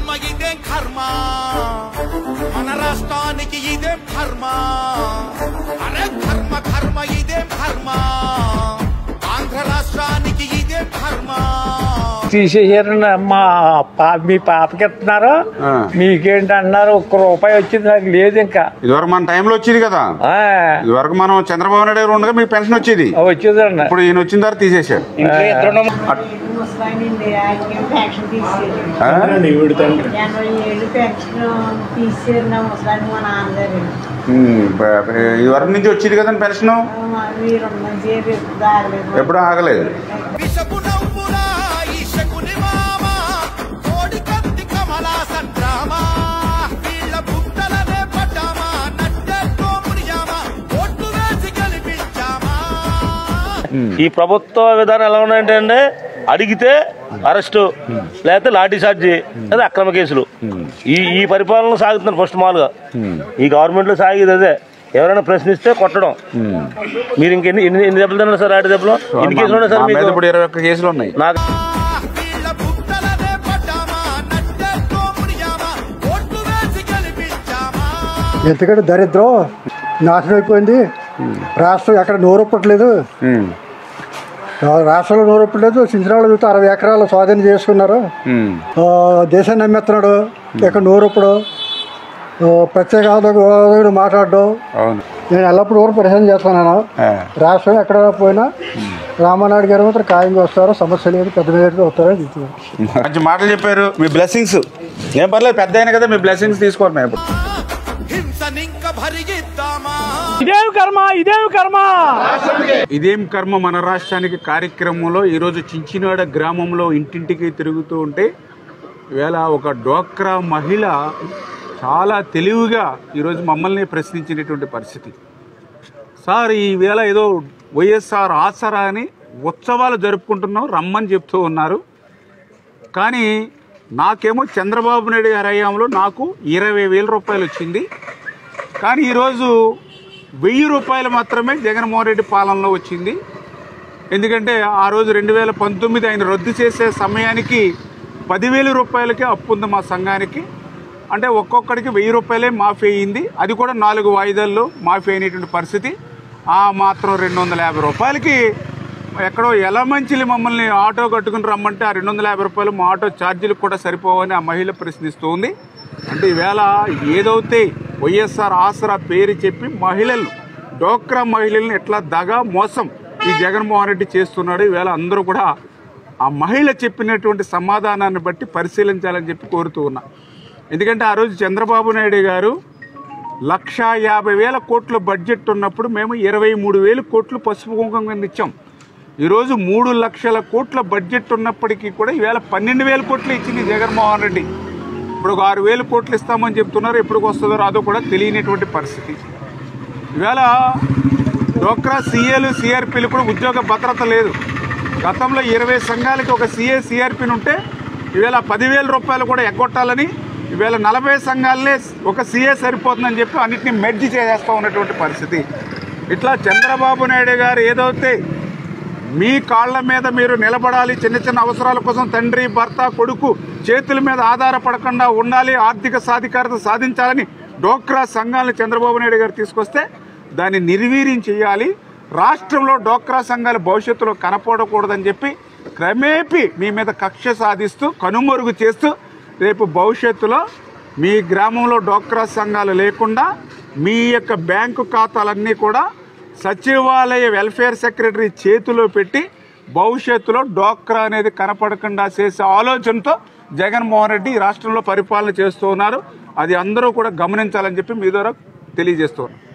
కర్మ ఇదేం కర్మ మన రాష్ట్రానికి ఇదేం కర్మ అరే కర్మ కర్మ ఇదేం కర్మ ఆంధ్ర రాష్ట్రానికి ఇదేం కర్మ తీసేసారండి మా పా మీ పాపకి ఇస్తున్నారు ఆ. మీకేంటి అన్నారు ఒక్క రూపాయి వచ్చింది నాకు లేదు ఇంకా ఇదివరకు మన టైంలో వచ్చేది కదా ఆ, ఇదివరకు మనం చంద్రబాబు నాయుడు గారు ఉండగా మీకు పెన్షన్ వచ్చేది వచ్చేదండి ఇప్పుడు ఈయన వచ్చిన తర్వాత తీసేశారు ముసలాయనండి ఆయనకేం పెన్షన్ తీసేది ఆ? ఎనభై ఏళ్ళు పెన్షన్ తీసేది నా ముసలాయన మా నాన్నగారు ఉమ్, బ- బ- ఇదివరకు నుంచి వచ్చేది కదండి పెన్షన్ మీరు మంచి ఎప్పుడు ఆగలేదు ఎప్పుడూ ఆగలేదు విషపు నవ్వులా ఈశకుని మామ కోడి కత్తి కమలా సంగ్రామ వీళ్ళ బుట్టలనే పడ్డామా నట్టెల్లో మునియామా ఓట్లు వేసి గెలిపించామా ఈ ప్రభుత్వ విధానం ఎలా ఉన్నాయంటే అండి అడిగితే అరెస్టు లేకపోతే లాఠీ చార్జీ లేదా అక్రమ కేసులు ఈ ఈ పరిపాలన సాగుతుంది ఫస్ట్ మామూలుగా ఈ గవర్నమెంట్ లో సాగేది అదే ఎవరైనా ప్రశ్నిస్తే కొట్టడం మీరు ఇంకెన్ని ఎన్ని ఎన్ని దెబ్బలు తిన్నారు సార్ లాఠీ దెబ్బలు ఎన్ని కేసులు ఉన్నాయి సార్ మా మీద మీకు ఇప్పుడు ఇరవై ఒక్క కేసులు ఉన్నాయి నాకు వీళ్ళ బుట్టలనే పడ్డామా నట్టెల్లో మునియామా ఓట్లు వేసి గెలిపించామా ఎందుకంటే దరిద్రం నాశనం అయిపోయింది రాష్ట్రం ఎక్కడ నోరొప్పట్లేదు ఉమ్, రాష్ట్రంలో నోరొప్పట్లేదు సించనాలు చూస్తే అరవై ఎకరాలు స్వాధీనం చేసుకున్నారు ఉమ్, ఆ, దేశాన్ని నమ్మెత్తున్నాడు ఇక్కడ నోరొప్పుడు ఆ, ప్రత్యేక హోదా మాట్లాడడం అవును నేను ఎల్లప్పుడూ కూడా పరిశీలన చేస్తున్నాను ఆ, రాష్ట్రం ఎక్కడ పోయినా రామానాయుడు గారు మాత్రం ఖాయంగా వస్తారు సమస్య లేదు పెద్ద మీద వస్తారని చెప్తున్నారు మంచి మాటలు చెప్పారు మీ బ్లెస్సింగ్స్ ఏం పర్లేదు పెద్ద అయినా కదా మీ బ్లెస్సింగ్స్ తీసుకోరు మేము ఇప్పుడు హింసనింక భరిగిద్దామా ఇదేం కర్మ ఇదేం కర్మ ఇదేం కర్మ మన రాష్ట్రానికి కార్యక్రమంలో ఈరోజు చించినాడ గ్రామంలో ఇంటింటికి తిరుగుతూ ఉంటే ఈవేళ ఒక డోక్రా మహిళ చాలా తెలివిగా ఈరోజు మమ్మల్ని ప్రశ్నించినటువంటి పరిస్థితి సార్ ఈవేళ ఏదో వైఎస్ఆర్ ఆసరా అని ఉత్సవాలు జరుపుకుంటున్నాం రమ్మని చెప్తూ ఉన్నారు కానీ నాకేమో చంద్రబాబు నాయుడు గారి హయాంలో నాకు ఇరవై వేల రూపాయలు వచ్చింది కానీ ఈరోజు వెయ్యి రూపాయలు మాత్రమే జగన్మోహన్ రెడ్డి పాలనలో వచ్చింది ఎందుకంటే ఆ రోజు రెండు వేల పంతొమ్మిది ఆయన రద్దు చేసే సమయానికి పదివేల రూపాయలకే అప్పు ఉంది మా సంఘానికి అంటే ఒక్కొక్కడికి వెయ్యి రూపాయలే మాఫీ అయ్యింది అది కూడా నాలుగు వాయిదాల్లో మాఫీ అయినటువంటి పరిస్థితి ఆ మాత్రం రెండు వందల యాభై రూపాయలకి ఎక్కడో ఎలా మంచిలి మమ్మల్ని ఆటో కట్టుకుని రమ్మంటే ఆ రెండు వందల యాభై రూపాయలు మా ఆటో ఛార్జీలకు కూడా సరిపోవని ఆ మహిళ ప్రశ్నిస్తోంది అంటే ఈవేళ ఏదైతే వైఎస్ఆర్ ఆసరా పేరు చెప్పి మహిళలు డోక్రా మహిళల్ని ఎట్లా దగా మోసం ఈ జగన్మోహన్ రెడ్డి చేస్తున్నాడు ఈవేళ అందరూ కూడా ఆ మహిళ చెప్పినటువంటి సమాధానాన్ని బట్టి పరిశీలించాలని చెప్పి కోరుతూ ఉన్నా ఎందుకంటే ఆ రోజు చంద్రబాబు నాయుడు గారు లక్షా యాభై వేల కోట్ల బడ్జెట్ ఉన్నప్పుడు మేము ఇరవై మూడు వేల కోట్లు పసుపు కుంకుమ కింద ఇచ్చాం ఈరోజు మూడు లక్షల కోట్ల బడ్జెట్ ఉన్నప్పటికీ కూడా ఈవేళ పన్నెండు వేల కోట్లు ఇచ్చింది జగన్మోహన్ రెడ్డి ఇప్పుడు ఒక ఆరు వేల కోట్లు ఇస్తామని చెప్తున్నారు ఎప్పటికి వస్తుందో రాదో కూడా తెలియనటువంటి పరిస్థితి ఈవేళ డోక్రా సీఏలు సిఆర్పీలు కూడా ఉద్యోగ భద్రత లేదు గతంలో ఇరవై సంఘాలకి ఒక సీఏ సిఆర్పీని ఉంటే ఈవేళ పదివేల రూపాయలు కూడా ఎగ్గొట్టాలని ఈవేళ నలభై సంఘాలనే ఒక సీఏ సరిపోతుందని చెప్పి అన్నింటినీ మెర్జి చేసేస్తూ ఉన్నటువంటి పరిస్థితి ఇట్లా చంద్రబాబు నాయుడు గారు ఏదైతే మీ కాళ్ళ మీద మీరు నిలబడాలి చిన్న చిన్న అవసరాల కోసం తండ్రి భర్త కొడుకు చేతుల మీద ఆధారపడకుండా ఉండాలి ఆర్థిక సాధికారత సాధించాలని డోక్రా సంఘాలను చంద్రబాబు నాయుడు గారు తీసుకొస్తే దాన్ని నిర్వీర్యం చేయాలి రాష్ట్రంలో డోక్రా సంఘాలు భవిష్యత్తులో కనపడకూడదని చెప్పి క్రమేపీ మీ మీద కక్ష సాధిస్తూ కనుమరుగు చేస్తూ రేపు భవిష్యత్తులో మీ గ్రామంలో డోక్రా సంఘాలు లేకుండా మీ యొక్క బ్యాంకు ఖాతాలన్నీ కూడా సచివాలయ వెల్ఫేర్ సెక్రటరీ చేతిలో పెట్టి భవిష్యత్తులో డోక్రా అనేది కనపడకుండా చేసే ఆలోచనతో జగన్మోహన్ రెడ్డి ఈ రాష్ట్రంలో పరిపాలన చేస్తూ ఉన్నారు అది అందరూ కూడా గమనించాలని చెప్పి మీ ద్వారా తెలియజేస్తున్నారు